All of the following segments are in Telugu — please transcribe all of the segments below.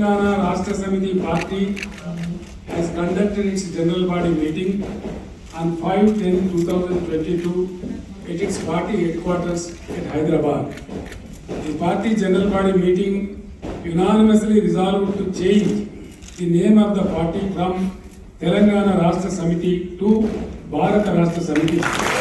Telangana Rashtra Samiti Party has conducted its general body meeting on 5-10-2022 at its party headquarters at Hyderabad. The party general body meeting unanimously resolved to change the name of the party from Telangana Rashtra Samiti to Bharata Rashtra Samiti.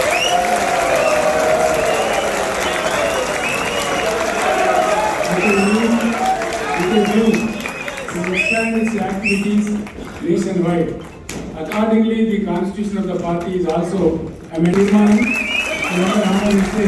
It is used, it is used to expand its activities nationwide. Accordingly, the constitution of the party is also amended. Member ఆమోదిస్తే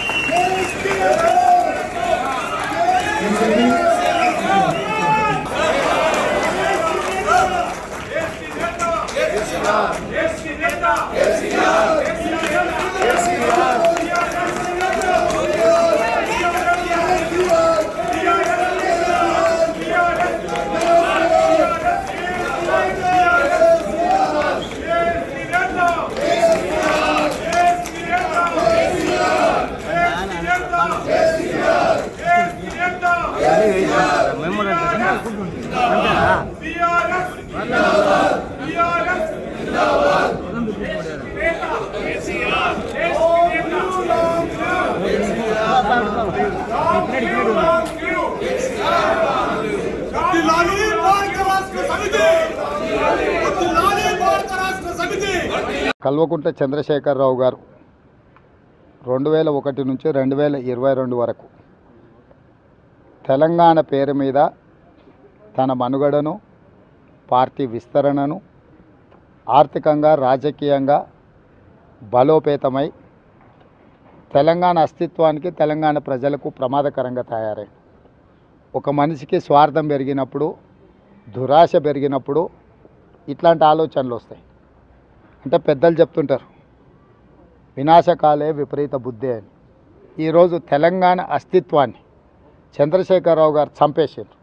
వర్ధిల్లాలి భారత రాష్ట్ర సమితి వర్ధిల్లాలి భారత రాష్ట్ర సమితి కల్వకుంట్ల చంద్రశేఖరరావు గారు రెండు వేల ఒకటి నుంచి రెండు వేల ఇరవై రెండు వరకు తెలంగాణ పేరు మీద తన మనుగడను పార్టీ విస్తరణను ఆర్థికంగా రాజకీయంగా బలోపేతమై తెలంగాణ అస్తిత్వానికి తెలంగాణ ప్రజలకు ప్రమాదకరంగా తయారై ఒక మనిషికి స్వార్థం పెరిగినప్పుడు దురాశ పెరిగినప్పుడు ఇట్లాంటి ఆలోచనలు వస్తాయి అంటే పెద్దలు చెప్తుంటారు వినాశకాలే విపరీత బుద్ధి అని ఈరోజు తెలంగాణ అస్తిత్వాన్ని చంద్రశేఖరరావు గారు చంపేసారు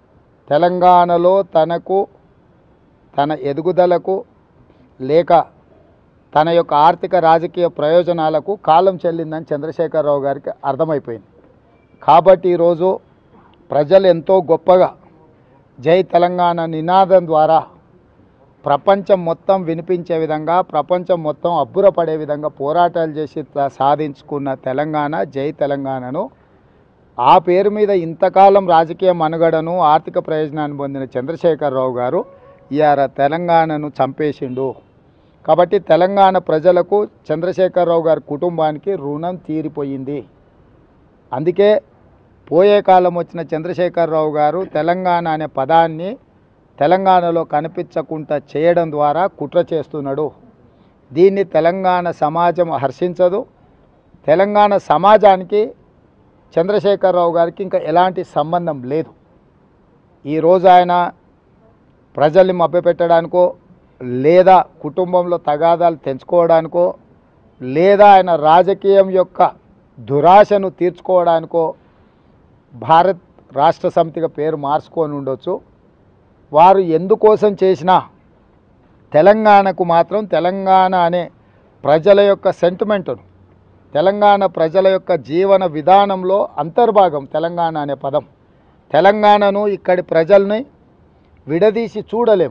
తెలంగాణలో తనకు తన ఎదుగుదలకు లేక తన యొక్క ఆర్థిక రాజకీయ ప్రయోజనాలకు కాలం చెల్లిందని చంద్రశేఖరరావు గారికి అర్థమైపోయింది కాబట్టి ఈరోజు ప్రజలు ఎంతో గొప్పగా జై తెలంగాణ నినాదం ద్వారా ప్రపంచం మొత్తం వినిపించే విధంగా ప్రపంచం మొత్తం అబ్బురపడే విధంగా పోరాటాలు చేసి త- సాధించుకున్న తెలంగాణ జై తెలంగాణను ఆ పేరు మీద ఇంతకాలం రాజకీయ మనుగడను ఆర్థిక ప్రయోజనాన్ని పొందిన చంద్రశేఖరరావు గారు ఇవాళ తెలంగాణను చంపేసిండు కాబట్టి తెలంగాణ ప్రజలకు చంద్రశేఖరరావు గారి కుటుంబానికి రుణం తీరిపోయింది అందుకే పోయే కాలం వచ్చిన చంద్రశేఖరరావు గారు తెలంగాణ అనే పదాన్ని తెలంగాణలో కనిపించకుండా చేయడం ద్వారా కుట్ర చేస్తున్నాడు దీన్ని తెలంగాణ సమాజం హర్షించదు తెలంగాణ సమాజానికి చంద్రశేఖరరావు గారికి ఇంకా ఎలాంటి సంబంధం లేదు ఈరోజు ఆయన ప్రజల్ని మభ్యపెట్టడానికో లేదా కుటుంబంలో తగాదాలు తెంచుకోవడానికో లేదా ఆయన రాజకీయం యొక్క దురాశను తీర్చుకోవడానికో భారత్ రాష్ట్ర సమితిగా పేరు మార్చుకొని ఉండొచ్చు వారు ఎందుకోసం చేసినా తెలంగాణకు మాత్రం తెలంగాణ అనే ప్రజల యొక్క సెంటిమెంటును తెలంగాణ ప్రజల యొక్క జీవన విధానంలో అంతర్భాగం తెలంగాణ అనే పదం తెలంగాణను ఇక్కడి ప్రజల్ని విడదీసి చూడలేము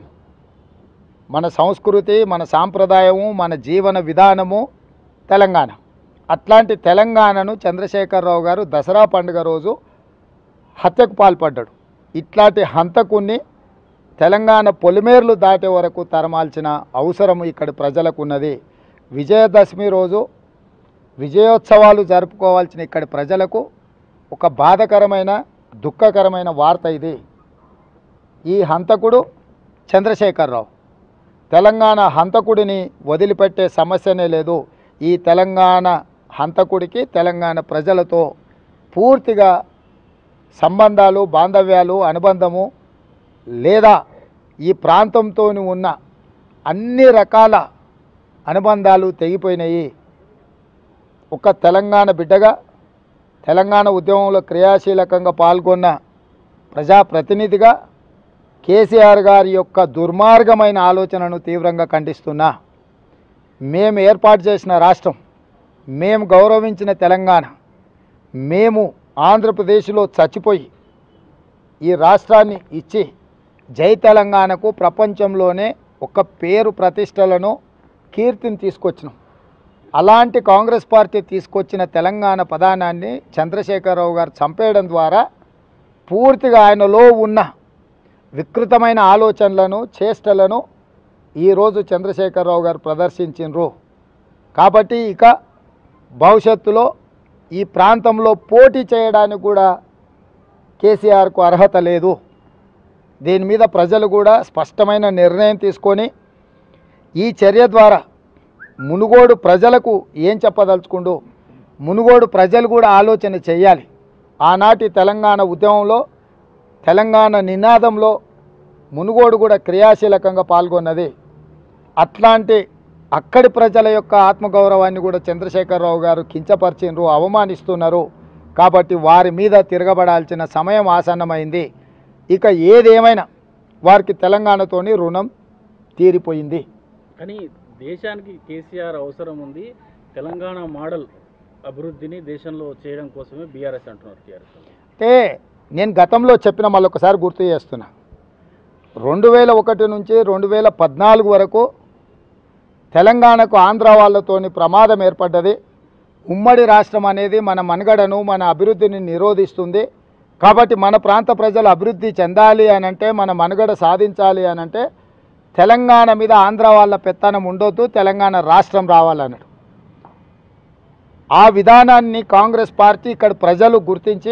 మన సంస్కృతి మన సాంప్రదాయము మన జీవన విధానము తెలంగాణ అట్లాంటి తెలంగాణను చంద్రశేఖరరావు గారు దసరా పండుగ రోజు హత్యకు పాల్పడ్డాడు ఇట్లాంటి హంతకుణ్ణి తెలంగాణ పొలిమేర్లు దాటే వరకు తరమాల్సిన అవసరం ఇక్కడి ప్రజలకు ఉన్నది విజయదశమి రోజు విజయోత్సవాలు జరుపుకోవాల్సిన ఇక్కడి ప్రజలకు ఒక బాధకరమైన దుఃఖకరమైన వార్త ఇది ఈ హంతకుడు చంద్రశేఖరరావు తెలంగాణ హంతకుడిని వదిలిపెట్టే సమస్యనే లేదు ఈ తెలంగాణ హంతకుడికి తెలంగాణ ప్రజలతో పూర్తిగా సంబంధాలు బాంధవ్యాలు అనుబంధము లేదా ఈ ప్రాంతంతో ఉన్న అన్ని రకాల అనుబంధాలు తెగిపోయినాయి ఒక తెలంగాణ బిడ్డగా తెలంగాణ ఉద్యమంలో క్రియాశీలకంగా పాల్గొన్న ప్రజాప్రతినిధిగా కేసీఆర్ గారి యొక్క దుర్మార్గమైన ఆలోచనను తీవ్రంగా ఖండిస్తున్నా మేము ఏర్పాటు చేసిన రాష్ట్రం మేము గౌరవించిన తెలంగాణ మేము ఆంధ్రప్రదేశ్లో చచ్చిపోయి ఈ రాష్ట్రాన్ని ఇచ్చి జై తెలంగాణకు ప్రపంచంలోనే ఒక పేరు ప్రతిష్టలను కీర్తిని తీసుకొచ్చినాం అలాంటి కాంగ్రెస్ పార్టీ తీసుకొచ్చిన తెలంగాణ పదానాన్ని చంద్రశేఖరరావు గారు చంపేయడం ద్వారా పూర్తిగా ఆయనలో ఉన్న వికృతమైన ఆలోచనలను చేష్టలను ఈరోజు చంద్రశేఖరరావు గారు ప్రదర్శించిండ్రు కాబట్టి ఇక భవిష్యత్తులో ఈ ప్రాంతంలో పోటీ చేయడానికి కూడా కేసీఆర్కు అర్హత లేదు దీని మీద ప్రజలు కూడా స్పష్టమైన నిర్ణయం తీసుకొని ఈ చర్య ద్వారా మునుగోడు ప్రజలకు ఏం చెప్పదలుచుకుండు మునుగోడు ప్రజలు కూడా ఆలోచన చేయాలి ఆనాటి తెలంగాణ ఉద్యమంలో తెలంగాణ నినాదంలో మునుగోడు కూడా క్రియాశీలకంగా పాల్గొన్నది అట్లాంటి అక్కడి ప్రజల యొక్క ఆత్మగౌరవాన్ని కూడా చంద్రశేఖరరావు గారు కించపరిచిండ్రు అవమానిస్తున్నారు కాబట్టి వారి మీద తిరగబడాల్సిన సమయం ఆసన్నమైంది ఇక ఏదేమైనా వారికి తెలంగాణతోని రుణం తీరిపోయింది కానీ దేశానికి కేసీఆర్ అవసరం ఉంది తెలంగాణ మోడల్ అభివృద్ధిని దేశంలో చేయడం కోసమే బీఆర్ఎస్ అంటున్నారు టీఆర్ఎస్ అంటే నేను గతంలో చెప్పిన మళ్ళొకసారి గుర్తు చేస్తున్నా రెండు వేల ఒకటి నుంచి రెండు వేల పద్నాలుగు వరకు తెలంగాణకు ఆంధ్ర వాళ్ళతోని ప్రమాదం ఏర్పడ్డది ఉమ్మడి రాష్ట్రం అనేది మన మనుగడను మన అభివృద్ధిని నిరోధిస్తుంది కాబట్టి మన ప్రాంత ప్రజలు అభివృద్ధి చెందాలి అని అంటే మన మనుగడ సాధించాలి అని అంటే తెలంగాణ మీద ఆంధ్ర వాళ్ళ పెత్తనం ఉండొద్దు తెలంగాణ రాష్ట్రం రావాలన్నాడు ఆ విధానాన్ని కాంగ్రెస్ పార్టీ ఇక్కడ ప్రజలు గుర్తించి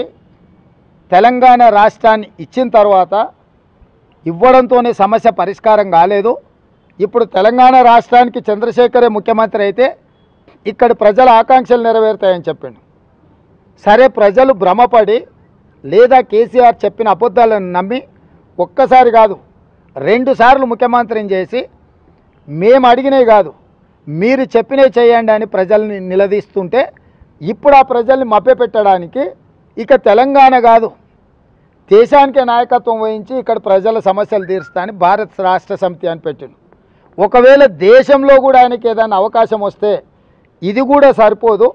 తెలంగాణ రాష్ట్రాన్ని ఇచ్చిన తర్వాత ఇవ్వడంతోనే సమస్య పరిష్కారం కాలేదు ఇప్పుడు తెలంగాణ రాష్ట్రానికి చంద్రశేఖరే ముఖ్యమంత్రి అయితే ఇక్కడ ప్రజల ఆకాంక్షలు నెరవేరుతాయని చెప్పిండు సరే ప్రజలు భ్రమపడి లేదా కేసీఆర్ చెప్పిన అబద్ధాలను నమ్మి ఒక్కసారి కాదు రెండు సార్లు ముఖ్యమంత్రిని చేసి మేము అడిగినవి కాదు మీరు చెప్పినవి చేయండి అని ప్రజల్ని నిలదీస్తుంటే ఇప్పుడు ఆ ప్రజల్ని మభ్యపెట్టడానికి ఇక తెలంగాణ కాదు దేశానికే నాయకత్వం వహించి ఇక్కడ ప్రజల సమస్యలు తీరుస్తా అని భారత్ రాష్ట్ర సమితి అని పెట్టిండు ఒకవేళ దేశంలో కూడా ఆయనకి ఏదైనా అవకాశం వస్తే ఇది కూడా సరిపోదు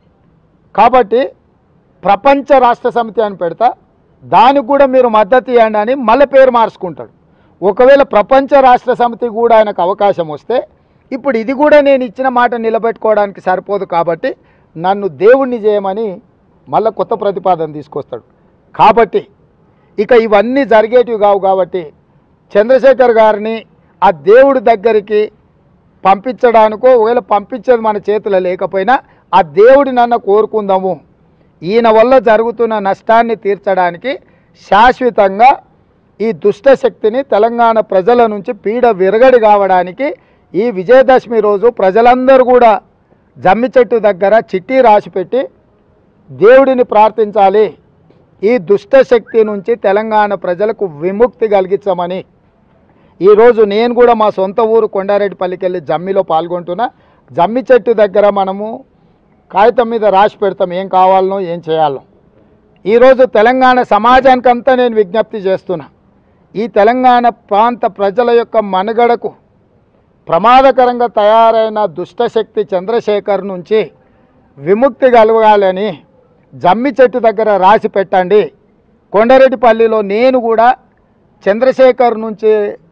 కాబట్టి ప్రపంచ రాష్ట్ర సమితి అని పెడతా దానికి కూడా మీరు మద్దతు ఇవ్వండి అని మళ్ళీ పేరు మార్చుకుంటాడు ఒకవేళ ప్రపంచ రాష్ట్ర సమితి కూడా ఆయనకు అవకాశం వస్తే ఇప్పుడు ఇది కూడా నేను ఇచ్చిన మాట నిలబెట్టుకోవడానికి సరిపోదు కాబట్టి నన్ను దేవుణ్ణి చేయమని మళ్ళీ కొత్త ప్రతిపాదన తీసుకొస్తాడు కాబట్టి ఇక ఇవన్నీ జరిగేటివి కావు కాబట్టి చంద్రశేఖర్ గారిని ఆ దేవుడి దగ్గరికి పంపించడానికో ఒకవేళ పంపించేది మన చేతిలో లేకపోయినా ఆ దేవుడి నన్న కోరుకుందాము ఈయన వల్ల జరుగుతున్న నష్టాన్ని తీర్చడానికి శాశ్వతంగా ఈ దుష్ట శక్తిని తెలంగాణ ప్రజల నుంచి పీడ విరగడి కావడానికి ఈ విజయదశమి రోజు ప్రజలందరూ కూడా జమ్మి చెట్టు దగ్గర చిట్టి రాసిపెట్టి దేవుడిని ప్రార్థించాలి ఈ దుష్ట శక్తి నుంచి తెలంగాణ ప్రజలకు విముక్తి కలిగించమని ఈరోజు నేను కూడా మా సొంత ఊరు కొండారెడ్డిపల్లికి వెళ్ళి జమ్మిలో పాల్గొంటున్నా జమ్మి చెట్టు దగ్గర మనము కాగితం మీద రాసి పెడతాం ఏం కావాలనో ఏం చేయాలో ఈరోజు తెలంగాణ సమాజానికంతా నేను విజ్ఞప్తి చేస్తున్నా ఈ తెలంగాణ ప్రాంత ప్రజల యొక్క మనుగడకు ప్రమాదకరంగా తయారైన దుష్టశక్తి చంద్రశేఖర్ నుంచి విముక్తి కలగాలని జమ్మి చెట్టు దగ్గర రాసి పెట్టండి కొండరెడ్డిపల్లిలో నేను కూడా చంద్రశేఖర్ నుంచి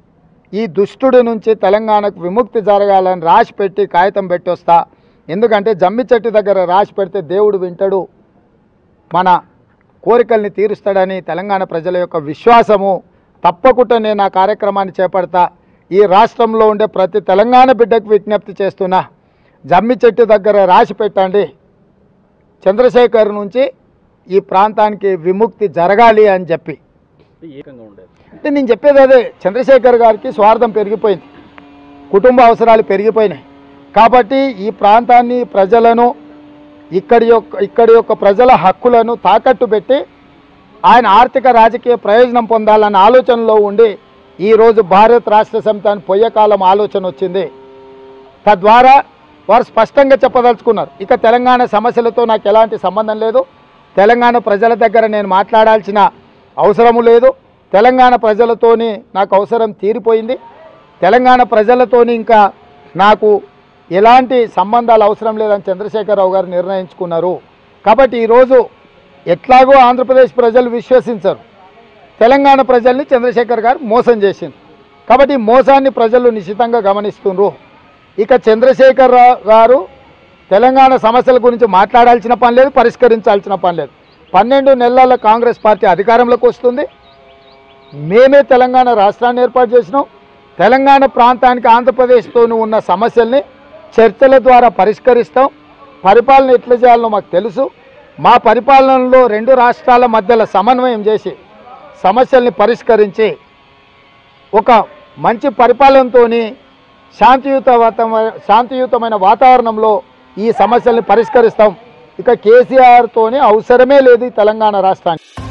ఈ దుష్టుడి నుంచి తెలంగాణకు విముక్తి జరగాలని రాసి పెట్టి కాగితం పెట్టి వస్తా ఎందుకంటే జమ్మి చెట్టు దగ్గర రాసి పెడితే దేవుడు వింటాడు మన కోరికల్ని తీరుస్తాడని తెలంగాణ ప్రజల యొక్క విశ్వాసము తప్పకుండా నేను ఆ కార్యక్రమాన్ని చేపడతా ఈ రాష్ట్రంలో ఉండే ప్రతి తెలంగాణ బిడ్డకు విజ్ఞప్తి చేస్తున్నా జమ్మి చెట్టు దగ్గర రాసి పెట్టండి చంద్రశేఖర్ నుంచి ఈ ప్రాంతానికి విముక్తి జరగాలి అని చెప్పి ఏకంగా ఉండేది అంటే నేను చెప్పేది అదే చంద్రశేఖర్ గారికి స్వార్థం పెరిగిపోయింది కుటుంబ అవసరాలు పెరిగిపోయినాయి కాబట్టి ఈ ప్రాంతాన్ని ప్రజలను ఇక్కడి యొక్క ఇక్కడి యొక్క ప్రజల హక్కులను తాకట్టు పెట్టి ఆయన ఆర్థిక రాజకీయ ప్రయోజనం పొందాలన్న ఆలోచనలో ఉండి ఈరోజు భారత్ రాష్ట్ర సమితి అని పొయ్యకాలం ఆలోచన వచ్చింది తద్వారా వారు స్పష్టంగా చెప్పదలుచుకున్నారు ఇక తెలంగాణ సమస్యలతో నాకు ఎలాంటి సంబంధం లేదు తెలంగాణ ప్రజల దగ్గర నేను మాట్లాడాల్సిన అవసరము లేదు తెలంగాణ ప్రజలతోని నాకు అవసరం తీరిపోయింది తెలంగాణ ప్రజలతోని ఇంకా నాకు ఎలాంటి సంబంధాలు అవసరం లేదని చంద్రశేఖరరావు గారు నిర్ణయించుకున్నారు కాబట్టి ఈరోజు ఎట్లాగో ఆంధ్రప్రదేశ్ ప్రజలు విశ్వసించరు తెలంగాణ ప్రజల్ని చంద్రశేఖర్ గారు మోసం చేసింది కాబట్టి ఈ మోసాన్ని ప్రజలు నిశ్చితంగా గమనిస్తుండ్రు ఇక చంద్రశేఖర్ రా- గారు తెలంగాణ సమస్యల గురించి మాట్లాడాల్సిన పని లేదు పరిష్కరించాల్సిన పని లేదు పన్నెండు నెలల కాంగ్రెస్ పార్టీ అధికారంలోకి వస్తుంది మేమే తెలంగాణ రాష్ట్రాన్ని ఏర్పాటు చేసినాం తెలంగాణ ప్రాంతానికి ఆంధ్రప్రదేశ్తోనూ ఉన్న సమస్యల్ని చర్చల ద్వారా పరిష్కరిస్తాం పరిపాలన ఎట్లా చేయాలో మాకు తెలుసు మా పరిపాలనలో రెండు రాష్ట్రాల మధ్యలో సమన్వయం చేసి సమస్యల్ని పరిష్కరించి ఒక మంచి పరిపాలనతోని శాంతియుత వాతావరణ శాంతియుతమైన వాతావరణంలో ఈ సమస్యల్ని పరిష్కరిస్తాం ఇక కేసీఆర్తోని అవసరమే లేదు ఈ తెలంగాణ రాష్ట్రానికి